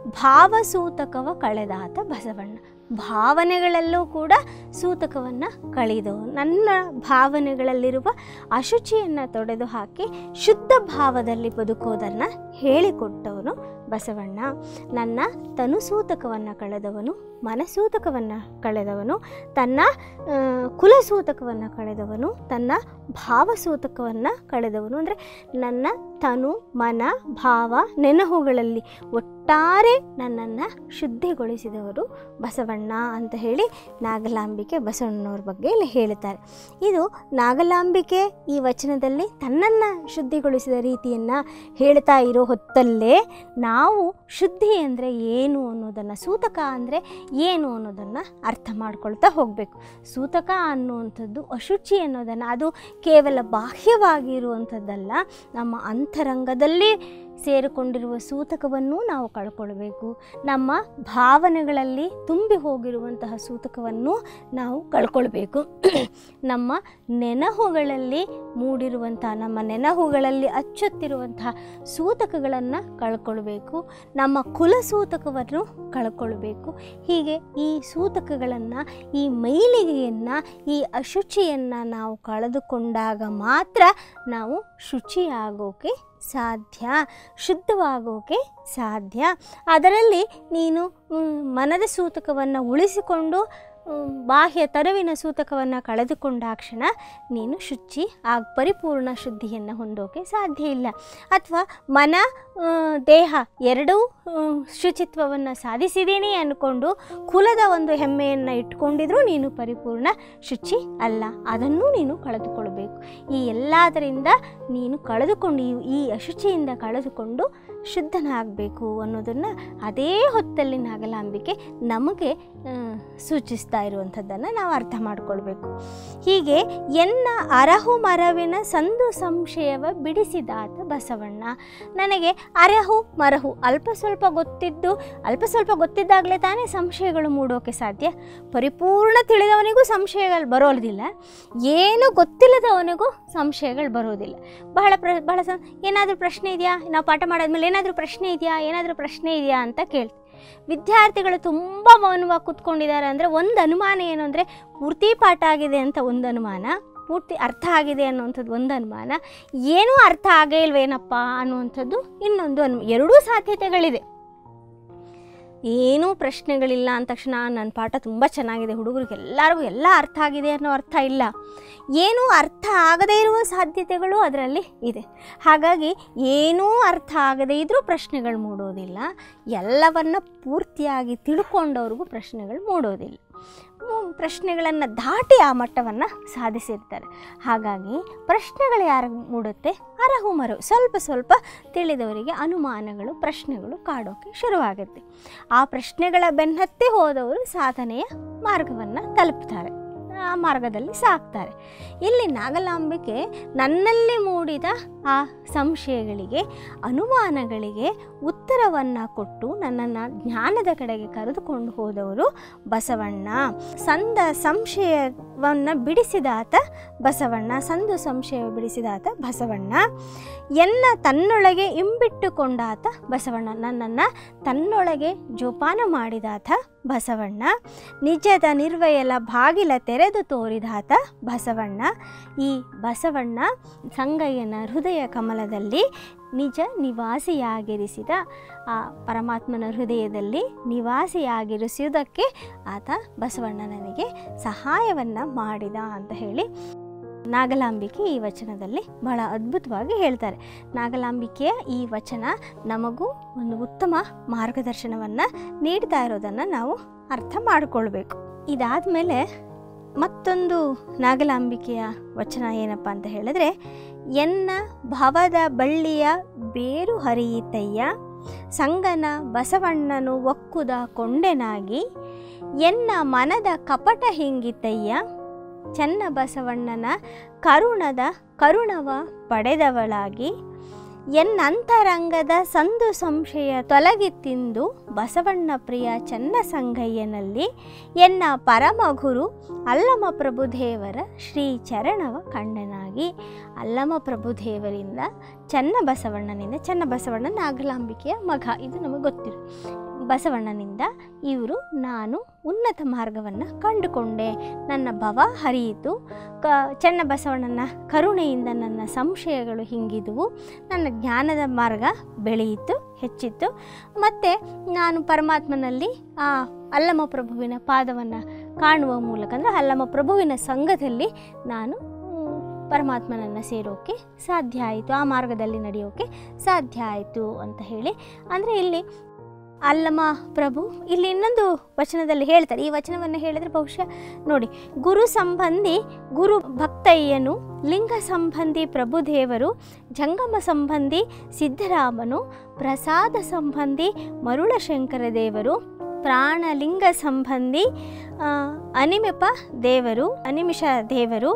ಭಾವಸೂತಕವ ಕಳೆದಾತ ಬಸವಣ್ಣ ಭಾವನೆಗಳಲ್ಲೂ ಕೂಡ ಸೂತಕವನ್ನು ಕಳೆದವನು ನನ್ನ ಭಾವನೆಗಳಲ್ಲಿರುವ ಅಶುಚಿಯನ್ನು ತೊಡೆದು ಹಾಕಿ ಶುದ್ಧ ಭಾವದಲ್ಲಿ ಬದುಕೋದನ್ನು ಹೇಳಿಕೊಟ್ಟವನು ಬಸವಣ್ಣ ನನ್ನ ತನುಸೂತಕವನ್ನು ಕಳೆದವನು ಮನಸೂತಕವನ್ನು ಕಳೆದವನು ತನ್ನ ಆ, ಕುಲಸೂತಕವನ್ನು ಕಳೆದವನು ತನ್ನ ಭಾವಸೂತಕವನ್ನು ಕಳೆದವನು ಅಂದರೆ ನನ್ನ ತನು ಮನ ಭಾವ ನೆನಹುಗಳಲ್ಲಿ ಒಟ್ಟಾರೆ ನನ್ನನ್ನು ಶುದ್ಧಿಗೊಳಿಸಿದವರು ಬಸವಣ್ಣ ಅಂತ ಹೇಳಿ ನಾಗಲಾಂಬಿಕೆ ಬಸವಣ್ಣನವ್ರ ಬಗ್ಗೆ ಇಲ್ಲಿ ಹೇಳುತ್ತಾರೆ ಇದು ನಾಗಲಾಂಬಿಕೆ ಈ ವಚನದಲ್ಲಿ ತನ್ನನ್ನು ಶುದ್ಧಿಗೊಳಿಸಿದ ರೀತಿಯನ್ನು ಹೇಳ್ತಾ ಇರೋ ಹೊತ್ತಲ್ಲೇ ನಾವು ಶುದ್ಧಿ ಅಂದರೆ ಏನು ಅನ್ನೋದನ್ನು ಸೂತಕ ಅಂದರೆ ಏನು ಅನ್ನೋದನ್ನು ಅರ್ಥ ಮಾಡ್ಕೊಳ್ತಾ ಹೋಗಬೇಕು ಸೂತಕ ಅನ್ನುವಂಥದ್ದು ಅಶುಚಿ ಅನ್ನೋದನ್ನು ಅದು ಕೇವಲ ಬಾಹ್ಯವಾಗಿ ಇರುವಂಥದ್ದಲ್ಲ ನಮ್ಮ ಅಂತರಂಗದಲ್ಲಿ ಸೇರಿಕೊಂಡಿರುವ ಸೂತಕವನ್ನೂ ನಾವು ಕಳ್ಕೊಳ್ಬೇಕು ನಮ್ಮ ಭಾವನೆಗಳಲ್ಲಿ ತುಂಬಿ ಹೋಗಿರುವಂತಹ ಸೂತಕವನ್ನು ನಾವು ಕಳ್ಕೊಳ್ಬೇಕು ನಮ್ಮ ನೆನಹುಗಳಲ್ಲಿ ಮೂಡಿರುವಂತಹ ನಮ್ಮ ನೆನಹುಗಳಲ್ಲಿ ಅಚ್ಚೊತ್ತಿರುವಂತಹ ಸೂತಕಗಳನ್ನು ಕಳ್ಕೊಳ್ಬೇಕು ನಮ್ಮ ಕುಲ ಸೂತಕವನ್ನು ಕಳ್ಕೊಳ್ಬೇಕು ಹೀಗೆ ಈ ಸೂತಕಗಳನ್ನು ಈ ಮೈಲಿಗೆಯನ್ನು ಈ ಅಶುಚಿಯನ್ನು ನಾವು ಕಳೆದುಕೊಂಡಾಗ ಮಾತ್ರ ನಾವು ಶುಚಿಯಾಗೋಕೆ ಸಾಧ್ಯ ಶುದ್ಧವಾಗೋಕೆ ಸಾಧ್ಯ ಅದರಲ್ಲಿ ನೀನು ಮ್, ಮನದ ಸೂತಕವನ್ನು ಉಳಿಸಿಕೊಂಡು ಮ್, ಬಾಹ್ಯ ತರವಿನ ಸೂತಕವನ್ನು ಕಳೆದುಕೊಂಡಾಕ್ಷಣ ನೀನು ಶುಚಿ ಆ ಪರಿಪೂರ್ಣ ಶುದ್ಧಿಯನ್ನು ಹೊಂದೋಕೆ ಸಾಧ್ಯ ಇಲ್ಲ ಅಥವಾ ಮನ ಆ, ದೇಹ ಎರಡೂ ಶುಚಿತ್ವವನ್ನು ಸಾಧಿಸಿದ್ದೀನಿ ಅಂದ್ಕೊಂಡು ಕುಲದ ಒಂದು ಹೆಮ್ಮೆಯನ್ನು ಇಟ್ಕೊಂಡಿದ್ರೂ ನೀನು ಪರಿಪೂರ್ಣ ಶುಚಿ ಅಲ್ಲ ಅದನ್ನೂ ನೀನು ಕಳೆದುಕೊಳ್ಬೇಕು ಈ ಎಲ್ಲದರಿಂದ ನೀನು ಕಳೆದುಕೊಂಡು ಈ- ಈ ಅಶುಚಿಯಿಂದ ಕಳೆದುಕೊಂಡು ಶುದ್ಧನಾಗಬೇಕು ಅನ್ನೋದನ್ನು ಅದೇ ಹೊತ್ತಲ್ಲಿ ನಾಗಲಾಂಬಿಕೆ ನಮಗೆ ಆ, ಸೂಚಿಸ್ತಾ ಇರುವಂಥದ್ದನ್ನು ನಾವು ಅರ್ಥ ಮಾಡಿಕೊಳ್ಬೇಕು ಹೀಗೆ ಎನ್ನ ಅರಹು ಮರವಿನ ಸಂದು ಸಂಶಯವ ಬಿಡಿಸಿದಾತ ಬಸವಣ್ಣ ನನಗೆ ಅರಹು ಮರಹು ಅಲ್ಪ ಸ್ವಲ್ಪ ಗೊತ್ತಿದ್ದು ಅಲ್ಪ ಸ್ವಲ್ಪ ಗೊತ್ತಿದ್ದಾಗಲೇ ತಾನೇ ಸಂಶಯಗಳು ಮೂಡೋಕೆ ಸಾಧ್ಯ ಪರಿಪೂರ್ಣ ತಿಳಿದವನಿಗೂ ಸಂಶಯಗಳು ಬರೋದಿಲ್ಲ ಏನು ಗೊತ್ತಿಲ್ಲದವನಿಗೂ ಸಂಶಯಗಳು ಬರೋದಿಲ್ಲ ಬಹಳ ಪ್ರ ಬಹಳ ಸ ಏನಾದರೂ ಪ್ರಶ್ನೆ ಇದೆಯಾ ನಾವು ಪಾಠ ಮಾಡಾದ್ಮೇಲೆ ಏನಾದರೂ ಪ್ರಶ್ನೆ ಇದೆಯಾ ಏನಾದರೂ ಪ್ರಶ್ನೆ ಇದೆಯಾ ಅಂತ ಕೇಳ್ತೀವಿ ವಿದ್ಯಾರ್ಥಿಗಳು ತುಂಬ ಮೌನವಾಗಿ ಕೂತ್ಕೊಂಡಿದ್ದಾರೆ ಅಂದರೆ ಒಂದು ಅನುಮಾನ ಏನು ಅಂದರೆ ಪೂರ್ತಿ ಪಾಠ ಆಗಿದೆ ಅಂತ ಒಂದು ಅನುಮಾನ ಪೂರ್ತಿ ಅರ್ಥ ಆಗಿದೆ ಅನ್ನುವಂಥದ್ದು ಒಂದು ಅನುಮಾನ ಏನೂ ಅರ್ಥ ಆಗೇ ಇಲ್ವೇನಪ್ಪ ಅನ್ನುವಂಥದ್ದು ಇನ್ನೊಂದು ಅನು ಎರಡೂ ಸಾಧ್ಯತೆಗಳಿದೆ ಏನೂ ಪ್ರಶ್ನೆಗಳಿಲ್ಲ ಅಂದ ತಕ್ಷಣ ನನ್ನ ಪಾಠ ತುಂಬ ಚೆನ್ನಾಗಿದೆ ಹುಡುಗರಿಗೆ ಎಲ್ಲರಿಗೂ ಎಲ್ಲ ಅರ್ಥ ಆಗಿದೆ ಅನ್ನೋ ಅರ್ಥ ಇಲ್ಲ ಏನೂ ಅರ್ಥ ಆಗದೇ ಇರುವ ಸಾಧ್ಯತೆಗಳು ಅದರಲ್ಲಿ ಇದೆ ಹಾಗಾಗಿ ಏನೂ ಅರ್ಥ ಆಗದೇ ಇದ್ದರೂ ಪ್ರಶ್ನೆಗಳು ಮೂಡೋದಿಲ್ಲ ಎಲ್ಲವನ್ನು ಪೂರ್ತಿಯಾಗಿ ತಿಳ್ಕೊಂಡವ್ರಿಗೂ ಪ್ರಶ್ನೆಗಳು ಮೂಡೋದಿಲ್ಲ ಹ್ಮ್, ಪ್ರಶ್ನೆಗಳನ್ನು ದಾಟಿ ಆ ಮಟ್ಟವನ್ನು ಸಾಧಿಸಿರ್ತಾರೆ ಹಾಗಾಗಿ ಪ್ರಶ್ನೆಗಳು ಯಾರಿಗೆ ಮೂಡುತ್ತೆ ಅರಹು ಮರವು ಸ್ವಲ್ಪ ಸ್ವಲ್ಪ ತಿಳಿದವರಿಗೆ ಅನುಮಾನಗಳು ಪ್ರಶ್ನೆಗಳು ಕಾಡೋಕ್ಕೆ ಶುರುವಾಗುತ್ತೆ ಆ ಪ್ರಶ್ನೆಗಳ ಬೆನ್ನತ್ತಿ ಹೋದವರು ಸಾಧನೆಯ ಮಾರ್ಗವನ್ನು ತಲುಪ್ತಾರೆ ಆ ಮಾರ್ಗದಲ್ಲಿ ಸಾಕ್ತಾರೆ ಇಲ್ಲಿ ನಾಗಲಾಂಬಿಕೆ ನನ್ನಲ್ಲಿ ಮೂಡಿದ ಆ ಸಂಶಯಗಳಿಗೆ ಅನುಮಾನಗಳಿಗೆ ಉತ್ತರವನ್ನು ಕೊಟ್ಟು ನನ್ನನ್ನು ಜ್ಞಾನದ ಕಡೆಗೆ ಕರೆದುಕೊಂಡು ಹೋದವರು ಬಸವಣ್ಣ ಸಂದ ಸಂಶಯವನ್ನು ಬಿಡಿಸಿದಾತ ಬಸವಣ್ಣ ಸಂದು ಸಂಶಯ ಬಿಡಿಸಿದಾತ ಬಸವಣ್ಣ ಎನ್ನ ತನ್ನೊಳಗೆ ಇಂಬಿಟ್ಟುಕೊಂಡಾತ ಬಸವಣ್ಣ ನನ್ನನ್ನು ತನ್ನೊಳಗೆ ಜೋಪಾನ ಮಾಡಿದಾತ ಬಸವಣ್ಣ ನಿಜದ ನಿರ್ವಯಲ ಬಾಗಿಲ ತೆರೆದು ತೋರಿದಾತ ಬಸವಣ್ಣ ಈ ಬಸವಣ್ಣ ಸಂಗಯ್ಯನ ಹೃದಯ ಕಮಲದಲ್ಲಿ ನಿಜ ನಿವಾಸಿಯಾಗಿರಿಸಿದ ಆ ಪರಮಾತ್ಮನ ಹೃದಯದಲ್ಲಿ ನಿವಾಸಿಯಾಗಿರಿಸುವುದಕ್ಕೆ ಆತ ಬಸವಣ್ಣ ನನಗೆ ಸಹಾಯವನ್ನು ಮಾಡಿದ ಅಂತ ಹೇಳಿ ನಾಗಲಾಂಬಿಕೆ ಈ ವಚನದಲ್ಲಿ ಬಹಳ ಅದ್ಭುತವಾಗಿ ಹೇಳ್ತಾರೆ ನಾಗಲಾಂಬಿಕೆಯ ಈ ವಚನ ನಮಗೂ ಒಂದು ಉತ್ತಮ ಮಾರ್ಗದರ್ಶನವನ್ನು ನೀಡ್ತಾ ಇರೋದನ್ನು ನಾವು ಅರ್ಥ ಮಾಡಿಕೊಳ್ಬೇಕು ಇದಾದಮೇಲೆ ಮತ್ತೊಂದು ನಾಗಲಾಂಬಿಕೆಯ ವಚನ ಏನಪ್ಪ ಅಂತ ಹೇಳಿದ್ರೆ ಎನ್ನ ಭವದ ಬಳ್ಳಿಯ ಬೇರು ಹರಿಯಿತಯ್ಯ ಸಂಗನ ಬಸವಣ್ಣನು ಒಕ್ಕುದ ಕೊಂಡೆನಾಗಿ ಎನ್ನ ಮನದ ಕಪಟ ಹಿಂಗಿತಯ್ಯ ಚನ್ನ ಬಸವಣ್ಣನ ಕರುಣದ ಕರುಣವ ಪಡೆದವಳಾಗಿ ಎನ್ನಂತರಂಗದ ಸಂದು ಸಂಶಯ ತೊಲಗಿತ್ತಿಂದು ಬಸವಣ್ಣ ಪ್ರಿಯ ಚನ್ನ ಸಂಗಯ್ಯನಲ್ಲಿ ಎನ್ನ ಪರಮ ಗುರು ಅಲ್ಲಮ ಪ್ರಭುದೇವರ ಶ್ರೀ ಚರಣವ ಕಂಡನಾಗಿ ಅಲ್ಲಮ ಪ್ರಭುದೇವರಿಂದ ಚನ್ನ ಬಸವಣ್ಣನಿಂದ ಚನ್ನ ಬಸವಣ್ಣ ನಾಗಲಾಂಬಿಕೆಯ ಮಗ ಇದು ನಮಗೆ ಗೊತ್ತಿರೋ ಬಸವಣ್ಣನಿಂದ ಇವರು ನಾನು ಉನ್ನತ ಮಾರ್ಗವನ್ನು ಕಂಡುಕೊಂಡೆ ನನ್ನ ಭವ ಹರಿಯಿತು ಕ ಚನ್ನ ಬಸವಣ್ಣನ ಕರುಣೆಯಿಂದ ನನ್ನ ಸಂಶಯಗಳು ಹಿಂಗಿದುವು ನನ್ನ ಜ್ಞಾನದ ಮಾರ್ಗ ಬೆಳೆಯಿತು ಹೆಚ್ಚಿತ್ತು ಮತ್ತು ನಾನು ಪರಮಾತ್ಮನಲ್ಲಿ ಆ ಅಲ್ಲಮ ಪ್ರಭುವಿನ ಪಾದವನ್ನು ಕಾಣುವ ಮೂಲಕ ಅಂದರೆ ಅಲ್ಲಮ ಪ್ರಭುವಿನ ಸಂಘದಲ್ಲಿ ನಾನು ಮ್, ಪರಮಾತ್ಮನನ್ನು ಸೇರೋಕ್ಕೆ ಸಾಧ್ಯ ಆಯಿತು ಆ ಮಾರ್ಗದಲ್ಲಿ ನಡೆಯೋಕ್ಕೆ ಸಾಧ್ಯ ಆಯಿತು ಅಂತ ಹೇಳಿ ಅಂದರೆ ಇಲ್ಲಿ ಅಲ್ಲಮ ಪ್ರಭು ಇಲ್ಲಿ ಇನ್ನೊಂದು ವಚನದಲ್ಲಿ ಹೇಳ್ತಾರೆ ಈ ವಚನವನ್ನು ಹೇಳಿದರೆ ಬಹುಶಃ ನೋಡಿ ಗುರು ಸಂಬಂಧಿ ಗುರು ಭಕ್ತಯ್ಯನು ಲಿಂಗ ಸಂಬಂಧಿ ಪ್ರಭುದೇವರು ಜಂಗಮ ಸಂಬಂಧಿ ಸಿದ್ದರಾಮನು ಪ್ರಸಾದ ಸಂಬಂಧಿ ಮರುಳಶಂಕರ ದೇವರು ಪ್ರಾಣಲಿಂಗ ಸಂಬಂಧಿ ಆ, ಅನಿಮಿಪ ದೇವರು ಅನಿಮಿಷ ದೇವರು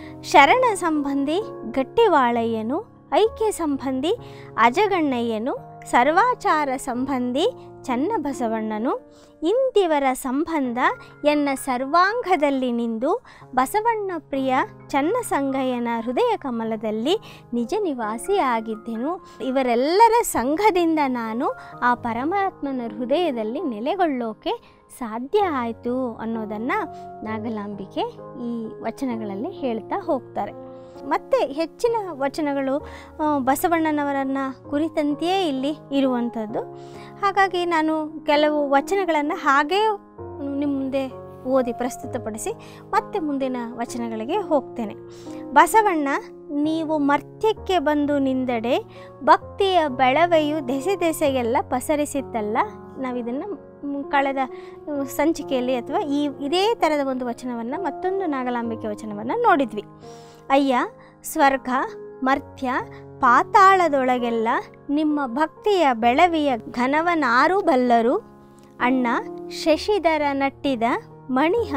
ಶರಣ ಸಂಬಂಧಿ ಗಟ್ಟಿವಾಳಯ್ಯನು ಐಕ್ಯ ಸಂಬಂಧಿ ಅಜಗಣ್ಣಯ್ಯನು ಸರ್ವಾಚಾರ ಸಂಬಂಧಿ ಚನ್ನಬಸವಣ್ಣನು ಇಂದಿವರ ಸಂಬಂಧ ಎನ್ನ ಸರ್ವಾಂಗದಲ್ಲಿ ನಿಂದು ಬಸವಣ್ಣ ಪ್ರಿಯ ಚನ್ನಸಂಗಯ್ಯನ ಹೃದಯ ಕಮಲದಲ್ಲಿ ನಿಜ ನಿವಾಸಿಯಾಗಿದ್ದೆನು ಇವರೆಲ್ಲರ ಸಂಘದಿಂದ ನಾನು ಆ ಪರಮಾತ್ಮನ ಹೃದಯದಲ್ಲಿ ನೆಲೆಗೊಳ್ಳೋಕೆ ಸಾಧ್ಯ ಆಯಿತು ಅನ್ನೋದನ್ನು ನಾಗಲಾಂಬಿಕೆ ಈ ವಚನಗಳಲ್ಲಿ ಹೇಳ್ತಾ ಹೋಗ್ತಾರೆ ಮತ್ತು ಹೆಚ್ಚಿನ ವಚನಗಳು ಆ, ಬಸವಣ್ಣನವರನ್ನು ಕುರಿತಂತೆಯೇ ಇಲ್ಲಿ ಇರುವಂಥದ್ದು ಹಾಗಾಗಿ ನಾನು ಕೆಲವು ವಚನಗಳನ್ನು ಹಾಗೇ ನಿಮ್ಮ ಮುಂದೆ ಓದಿ ಪ್ರಸ್ತುತಪಡಿಸಿ ಮತ್ತೆ ಮುಂದಿನ ವಚನಗಳಿಗೆ ಹೋಗ್ತೇನೆ ಬಸವಣ್ಣ ನೀವು ಮರ್ತ್ಯಕ್ಕೆ ಬಂದು ನಿಂದಡೆ ಭಕ್ತಿಯ ಬೆಳವೆಯು ದೆಸೆ ದೆಸೆಗೆಲ್ಲ ಪಸರಿಸಿತ್ತಲ್ಲ ನಾವಿದನ್ನು ಕಳೆದ ಮ್, ಸಂಚಿಕೆಯಲ್ಲಿ ಅಥವಾ ಈ ಇದೇ ಥರದ ಒಂದು ವಚನವನ್ನು ಮತ್ತೊಂದು ನಾಗಲಾಂಬಿಕೆ ವಚನವನ್ನು ನೋಡಿದ್ವಿ ಅಯ್ಯ ಸ್ವರ್ಗ ಮರ್ತ್ಯ ಪಾತಾಳದೊಳಗೆಲ್ಲ ನಿಮ್ಮ ಭಕ್ತಿಯ ಬೆಳವಿಯ ಘನವನಾರು ಬಲ್ಲರು ಅಣ್ಣ ಶಶಿಧರ ನಟ್ಟಿದ ಮಣಿಹ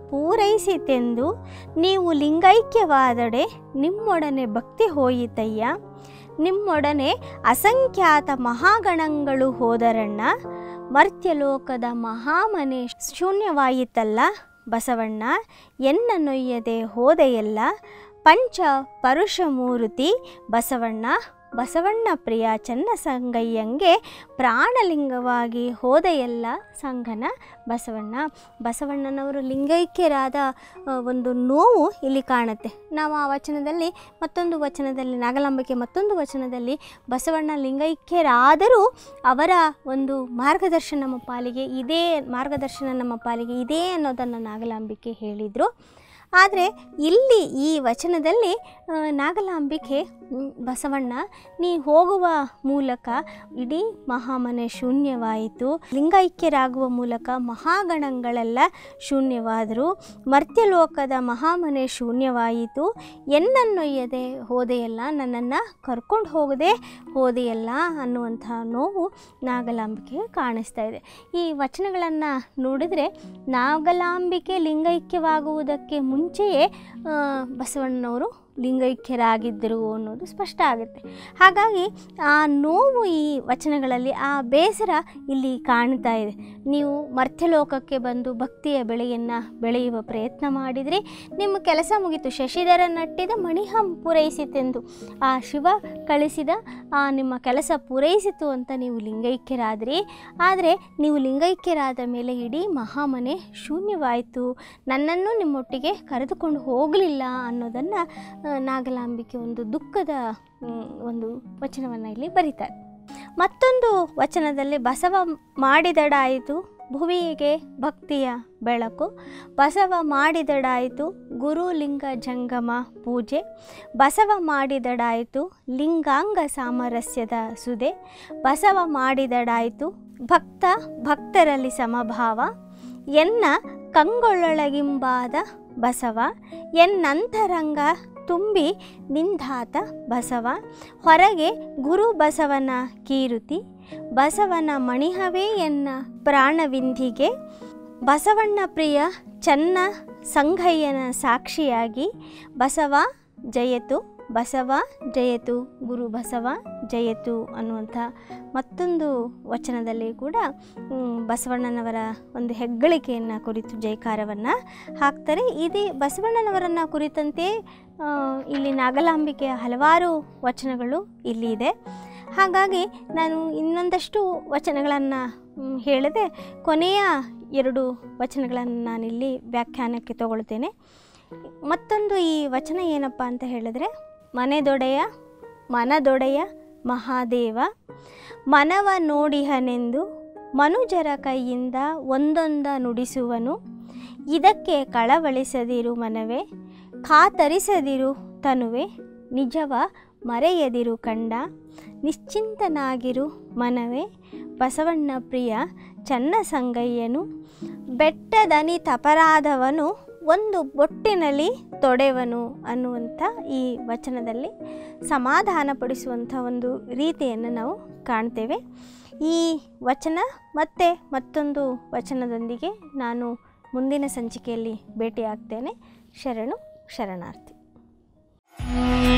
ಪೂರೈಸಿತೆಂದು ನೀವು ಲಿಂಗೈಕ್ಯವಾದಡೆ ನಿಮ್ಮೊಡನೆ ಭಕ್ತಿ ಹೋಯಿತಯ್ಯ ನಿಮ್ಮೊಡನೆ ಅಸಂಖ್ಯಾತ ಮಹಾಗಣಗಳು ಹೋದರಣ್ಣ ಮರ್ತ್ಯಲೋಕದ ಮಹಾಮನೆ ಶೂನ್ಯವಾಯಿತಲ್ಲ ಬಸವಣ್ಣ ಎನ್ನ ನೊಯ್ಯದೆ ಹೋದೆಯಲ್ಲ ಪಂಚ ಪರುಷಮೂರ್ತಿ ಬಸವಣ್ಣ ಬಸವಣ್ಣ ಪ್ರಿಯ ಚನ್ನಸಂಗಯ್ಯಂಗೆ ಪ್ರಾಣಲಿಂಗವಾಗಿ ಹೋದೆಯಲ್ಲ ಸಂಘನ ಬಸವಣ್ಣ ಬಸವಣ್ಣನವರು ಲಿಂಗೈಕ್ಯರಾದ ಆ, ಒಂದು ನೋವು ಇಲ್ಲಿ ಕಾಣುತ್ತೆ ನಾವು ಆ ವಚನದಲ್ಲಿ ಮತ್ತೊಂದು ವಚನದಲ್ಲಿ ನಾಗಲಾಂಬಿಕೆ ಮತ್ತೊಂದು ವಚನದಲ್ಲಿ ಬಸವಣ್ಣ ಲಿಂಗೈಕ್ಯರಾದರೂ ಅವರ ಒಂದು ಮಾರ್ಗದರ್ಶನ ನಮ್ಮ ಪಾಲಿಗೆ ಇದೇ ಮಾರ್ಗದರ್ಶನ ನಮ್ಮ ಪಾಲಿಗೆ ಇದೆ ಅನ್ನೋದನ್ನು ನಾಗಲಾಂಬಿಕೆ ಹೇಳಿದರು ಆದರೆ ಇಲ್ಲಿ ಈ ವಚನದಲ್ಲಿ ಆ, ನಾಗಲಾಂಬಿಕೆ ಮ್, ಬಸವಣ್ಣ ನೀ ಹೋಗುವ ಮೂಲಕ ಇಡೀ ಮಹಾಮನೆ ಶೂನ್ಯವಾಯಿತು ಲಿಂಗೈಕ್ಯರಾಗುವ ಮೂಲಕ ಮಹಾಗಣಗಳೆಲ್ಲ ಶೂನ್ಯವಾದರು ಮರ್ತ್ಯಲೋಕದ ಮಹಾಮನೆ ಶೂನ್ಯವಾಯಿತು ಎನ್ನನ್ನೊಯ್ಯದೆ ಹೋದೆಯಲ್ಲ ನನ್ನನ್ನು ಕರ್ಕೊಂಡು ಹೋಗದೆ ಹೋದೆಯಲ್ಲ ಅನ್ನುವಂಥ ನೋವು ನಾಗಲಾಂಬಿಕೆಗೆ ಕಾಣಿಸ್ತಾ ಇದೆ ಈ ವಚನಗಳನ್ನು ನೋಡಿದರೆ ನಾಗಲಾಂಬಿಕೆ ಲಿಂಗೈಕ್ಯವಾಗುವುದಕ್ಕೆ ಮುಂಚೆಯೇ ಆ, ಬಸವಣ್ಣನವರು ಲಿಂಗೈಕ್ಯರಾಗಿದ್ದರು ಅನ್ನೋದು ಸ್ಪಷ್ಟ ಆಗುತ್ತೆ ಹಾಗಾಗಿ ಆ ನೋವು ಈ ವಚನಗಳಲ್ಲಿ ಆ ಬೇಸರ ಇಲ್ಲಿ ಕಾಣ್ತಾ ಇದೆ ನೀವು ಮರ್ತ್ಯಲೋಕಕ್ಕೆ ಬಂದು ಭಕ್ತಿಯ ಬೆಳೆಯನ್ನು ಬೆಳೆಯುವ ಪ್ರಯತ್ನ ಮಾಡಿದ್ರಿ ನಿಮ್ಮ ಕೆಲಸ ಮುಗೀತು ಶಶಿಧರ ನಟ್ಟಿದ ಮಣಿಹ ಪೂರೈಸಿತೆಂದು ಆ ಶಿವ ಕಳಿಸಿದ ಆ ನಿಮ್ಮ ಕೆಲಸ ಪೂರೈಸಿತು ಅಂತ ನೀವು ಲಿಂಗೈಕ್ಯರಾದ್ರಿ ಆದರೆ ನೀವು ಲಿಂಗೈಕ್ಯರಾದ ಮೇಲೆ ಇಡೀ ಮಹಾಮನೆ ಶೂನ್ಯವಾಯಿತು ನನ್ನನ್ನು ನಿಮ್ಮೊಟ್ಟಿಗೆ ಕರೆದುಕೊಂಡು ಹೋಗಲಿಲ್ಲ ಅನ್ನೋದನ್ನು ನಾಗಲಾಂಬಿಕೆ ಒಂದು ದುಃಖದ ಮ್, ಒಂದು ವಚನವನ್ನು ಇಲ್ಲಿ ಬರೀತಾರೆ ಮತ್ತೊಂದು ವಚನದಲ್ಲಿ ಬಸವ ಮಾಡಿದಡಾಯಿತು ಭುವಿಗೆ ಭಕ್ತಿಯ ಬೆಳಕು ಬಸವ ಮಾಡಿದಡಾಯಿತು ಗುರುಲಿಂಗ ಜಂಗಮ ಪೂಜೆ ಬಸವ ಮಾಡಿದಡಾಯಿತು ಲಿಂಗಾಂಗ ಸಾಮರಸ್ಯದ ಸುದೆ ಬಸವ ಮಾಡಿದಡಾಯಿತು ಭಕ್ತ ಭಕ್ತರಲ್ಲಿ ಸಮಭಾವ ಎನ್ನ ಕಂಗೊಳ್ಳೊಳಗಿಂಬಾದ ಬಸವ ಎನ್ನಂತರಂಗ ತುಂಬಿ ನಿಂದಾತ ಬಸವ ಹೊರಗೆ ಗುರು ಬಸವನ ಕೀರುತಿ ಬಸವನ ಮಣಿಹವೇ ಎನ್ನ ಪ್ರಾಣವಿಂದಿಗೆ ಬಸವಣ್ಣ ಪ್ರಿಯ ಚನ್ನ ಸಂಘಯ್ಯನ ಸಾಕ್ಷಿಯಾಗಿ ಬಸವ ಜಯತು ಬಸವ ಜಯತು ಗುರು ಬಸವ ಜಯತು ಅನ್ನುವಂಥ ಮತ್ತೊಂದು ವಚನದಲ್ಲಿ ಕೂಡ ಮ್, ಬಸವಣ್ಣನವರ ಒಂದು ಹೆಗ್ಗಳಿಕೆಯನ್ನು ಕುರಿತು ಜೈಕಾರವನ್ನು ಹಾಕ್ತಾರೆ ಇದೇ ಬಸವಣ್ಣನವರನ್ನು ಕುರಿತಂತೆ ಆ, ಇಲ್ಲಿ ನಾಗಲಾಂಬಿಕೆಯ ಹಲವಾರು ವಚನಗಳು ಇಲ್ಲಿ ಇದೆ ಹಾಗಾಗಿ ನಾನು ಇನ್ನೊಂದಷ್ಟು ವಚನಗಳನ್ನು ಹೇಳದೆ ಕೊನೆಯ ಎರಡು ವಚನಗಳನ್ನು ನಾನಿಲ್ಲಿ ವ್ಯಾಖ್ಯಾನಕ್ಕೆ ತಗೊಳ್ತೇನೆ ಮತ್ತೊಂದು ಈ ವಚನ ಏನಪ್ಪ ಅಂತ ಹೇಳಿದ್ರೆ ಮನೆದೊಡೆಯ ಮನದೊಡೆಯ ಮಹಾದೇವ ಮನವ ನೋಡಿಹನೆಂದು ಮನುಜರ ಕೈಯಿಂದ ಒಂದೊಂದ ನುಡಿಸುವನು ಇದಕ್ಕೆ ಕಳವಳಿಸದಿರು ಮನವೇ ಖಾತರಿಸದಿರು ತನುವೆ ನಿಜವ ಮರೆಯದಿರು ಕಂಡ ನಿಶ್ಚಿಂತನಾಗಿರು ಮನವೇ ಬಸವಣ್ಣ ಪ್ರಿಯ ಚನ್ನ ಸಂಗಯ್ಯನು ಬೆಟ್ಟದನಿ ತಪರಾಧವನು ಒಂದು ಬೊಟ್ಟಿನಲ್ಲಿ ತೊಡೆವನು ಅನ್ನುವಂಥ ಈ ವಚನದಲ್ಲಿ ಸಮಾಧಾನಪಡಿಸುವಂಥ ಒಂದು ರೀತಿಯನ್ನು ನಾವು ಕಾಣ್ತೇವೆ ಈ ವಚನ ಮತ್ತೆ ಮತ್ತೊಂದು ವಚನದೊಂದಿಗೆ ನಾನು ಮುಂದಿನ ಸಂಚಿಕೆಯಲ್ಲಿ ಭೇಟಿಯಾಗ್ತೇನೆ ಶರಣು ಶರಣಾರ್ಥಿ